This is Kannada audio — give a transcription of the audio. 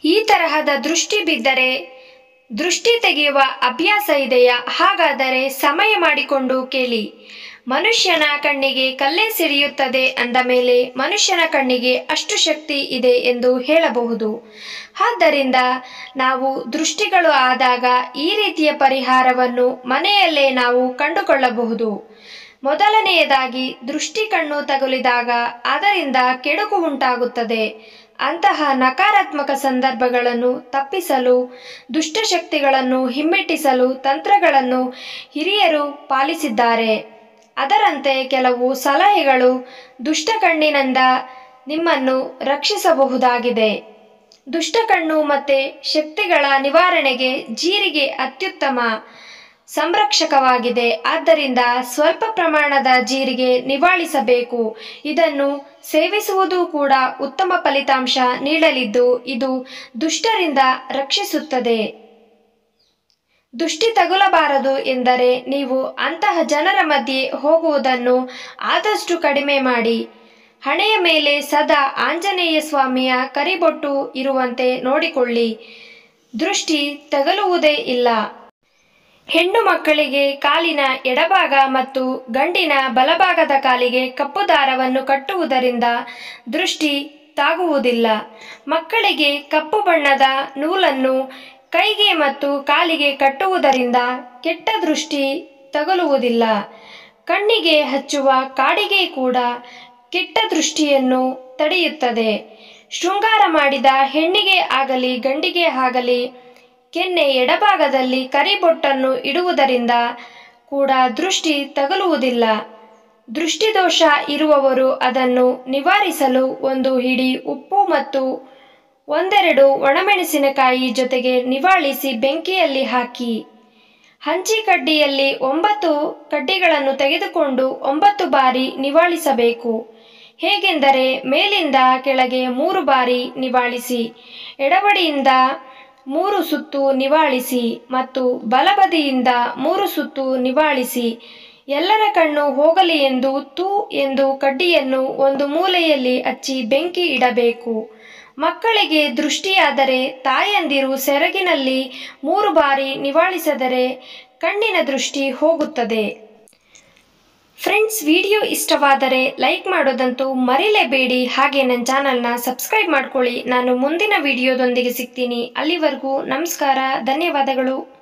ಈ ತರಹದ ದೃಷ್ಟಿ ಬಿದ್ದರೆ ದೃಷ್ಟಿ ತೆಗೆಯುವ ಅಭ್ಯಾಸ ಇದೆಯಾ ಹಾಗಾದರೆ ಸಮಯ ಮಾಡಿಕೊಂಡು ಕೇಳಿ ಮನುಷ್ಯನ ಕಣ್ಣಿಗೆ ಕಲ್ಲೇ ಸಿಡಿಯುತ್ತದೆ ಅಂದ ಮೇಲೆ ಮನುಷ್ಯನ ಕಣ್ಣಿಗೆ ಅಷ್ಟು ಶಕ್ತಿ ಇದೆ ಎಂದು ಹೇಳಬಹುದು ಆದ್ದರಿಂದ ನಾವು ದೃಷ್ಟಿಗಳು ಆದಾಗ ಈ ರೀತಿಯ ಪರಿಹಾರವನ್ನು ಮನೆಯಲ್ಲೇ ನಾವು ಕಂಡುಕೊಳ್ಳಬಹುದು ಮೊದಲನೆಯದಾಗಿ ದೃಷ್ಟಿ ಕಣ್ಣು ತಗುಲಿದಾಗ ಅದರಿಂದ ಕೆಡುಕು ಉಂಟಾಗುತ್ತದೆ ಅಂತಹ ನಕಾರಾತ್ಮಕ ಸಂದರ್ಭಗಳನ್ನು ತಪ್ಪಿಸಲು ದುಷ್ಟಶಕ್ತಿಗಳನ್ನು ಹಿಮ್ಮೆಟ್ಟಿಸಲು ತಂತ್ರಗಳನ್ನು ಹಿರಿಯರು ಪಾಲಿಸಿದ್ದಾರೆ ಅದರಂತೆ ಕೆಲವು ಸಲಹೆಗಳು ದುಷ್ಟ ಕಣ್ಣಿನಿಂದ ನಿಮ್ಮನ್ನು ರಕ್ಷಿಸಬಹುದಾಗಿದೆ ದುಷ್ಟಕಣ್ಣು ಮತ್ತು ಶಕ್ತಿಗಳ ನಿವಾರಣೆಗೆ ಜೀರಿಗೆ ಅತ್ಯುತ್ತಮ ಸಂರಕ್ಷಕವಾಗಿದೆ ಆದ್ದರಿಂದ ಸ್ವಲ್ಪ ಪ್ರಮಾಣದ ಜೀರಿಗೆ ನಿವಾಳಿಸಬೇಕು ಇದನ್ನು ಸೇವಿಸುವುದು ಕೂಡ ಉತ್ತಮ ಫಲಿತಾಂಶ ನೀಡಲಿದ್ದು ಇದು ದುಷ್ಟರಿಂದ ರಕ್ಷಿಸುತ್ತದೆ ದೃಷ್ಟಿ ತಗುಲಬಾರದು ಎಂದರೆ ನೀವು ಅಂತಹ ಜನರ ಮಧ್ಯೆ ಹೋಗುವುದನ್ನು ಆದಷ್ಟು ಕಡಿಮೆ ಮಾಡಿ ಹಣೆಯ ಮೇಲೆ ಸದಾ ಆಂಜನೇಯ ಸ್ವಾಮಿಯ ಕರಿಬೊಟ್ಟು ಇರುವಂತೆ ನೋಡಿಕೊಳ್ಳಿ ದೃಷ್ಟಿ ತಗಲುವುದೇ ಇಲ್ಲ ಹೆಣ್ಣು ಮಕ್ಕಳಿಗೆ ಕಾಲಿನ ಎಡಭಾಗ ಮತ್ತು ಗಂಡಿನ ಬಲಭಾಗದ ಕಾಲಿಗೆ ಕಪ್ಪು ದಾರವನ್ನು ಕಟ್ಟುವುದರಿಂದ ದೃಷ್ಟಿ ತಾಗುವುದಿಲ್ಲ ಮಕ್ಕಳಿಗೆ ಕಪ್ಪು ಬಣ್ಣದ ನೂಲನ್ನು ಕೈಗೆ ಮತ್ತು ಕಾಲಿಗೆ ಕಟ್ಟುವುದರಿಂದ ಕೆಟ್ಟ ದೃಷ್ಟಿ ತಗುಲುವುದಿಲ್ಲ ಕಣ್ಣಿಗೆ ಹಚ್ಚುವ ಕಾಡಿಗೆ ಕೂಡ ಕೆಟ್ಟ ದೃಷ್ಟಿಯನ್ನು ತಡೆಯುತ್ತದೆ ಶೃಂಗಾರ ಮಾಡಿದ ಹೆಣ್ಣಿಗೆ ಆಗಲಿ ಗಂಡಿಗೆ ಆಗಲಿ ಕೆನ್ನೆ ಎಡಭಾಗದಲ್ಲಿ ಕರಿಬೊಟ್ಟನ್ನು ಇಡುವುದರಿಂದ ಕೂಡ ದೃಷ್ಟಿ ತಗುಲುವುದಿಲ್ಲ ದೃಷ್ಟಿದೋಷ ಇರುವವರು ಅದನ್ನು ನಿವಾರಿಸಲು ಒಂದು ಹಿಡಿ ಉಪ್ಪು ಮತ್ತು ಒಂದೆರಡು ಒಣಮೆಣಸಿನಕಾಯಿ ಜೊತೆಗೆ ನಿವಾಳಿಸಿ ಬೆಂಕಿಯಲ್ಲಿ ಹಾಕಿ ಹಂಚಿ ಕಡ್ಡಿಯಲ್ಲಿ ಒಂಬತ್ತು ಕಡ್ಡಿಗಳನ್ನು ತೆಗೆದುಕೊಂಡು ಒಂಬತ್ತು ಬಾರಿ ನಿವಾಳಿಸಬೇಕು ಹೇಗೆಂದರೆ ಮೇಲಿಂದ ಕೆಳಗೆ ಮೂರು ಬಾರಿ ನಿವಾಳಿಸಿ ಎಡಬಡಿಯಿಂದ ಮೂರು ಸುತ್ತು ನಿವಾಳಿಸಿ ಮತ್ತು ಬಲಬದಿಯಿಂದ ಮೂರು ಸುತ್ತು ನಿವಾಳಿಸಿ ಎಲ್ಲರ ಕಣ್ಣು ಹೋಗಲಿ ಎಂದು ತೂ ಎಂದು ಕಡ್ಡಿಯನ್ನು ಒಂದು ಮೂಲೆಯಲ್ಲಿ ಹಚ್ಚಿ ಬೆಂಕಿ ಇಡಬೇಕು ಮಕ್ಕಳಿಗೆ ದೃಷ್ಟಿಯಾದರೆ ತಾಯಂದಿರು ಸೆರಗಿನಲ್ಲಿ ಮೂರು ಬಾರಿ ನಿವಾಳಿಸಿದರೆ ಕಣ್ಣಿನ ದೃಷ್ಟಿ ಹೋಗುತ್ತದೆ ಫ್ರೆಂಡ್ಸ್ ವಿಡಿಯೋ ಇಷ್ಟವಾದರೆ ಲೈಕ್ ಮಾಡೋದಂತೂ ಮರಿಲೇಬೇಡಿ ಹಾಗೆ ನನ್ನ ಚಾನಲ್ನ ಸಬ್ಸ್ಕ್ರೈಬ್ ಮಾಡ್ಕೊಳ್ಳಿ ನಾನು ಮುಂದಿನ ವಿಡಿಯೋದೊಂದಿಗೆ ಸಿಗ್ತೀನಿ ಅಲ್ಲಿವರೆಗೂ ನಮಸ್ಕಾರ ಧನ್ಯವಾದಗಳು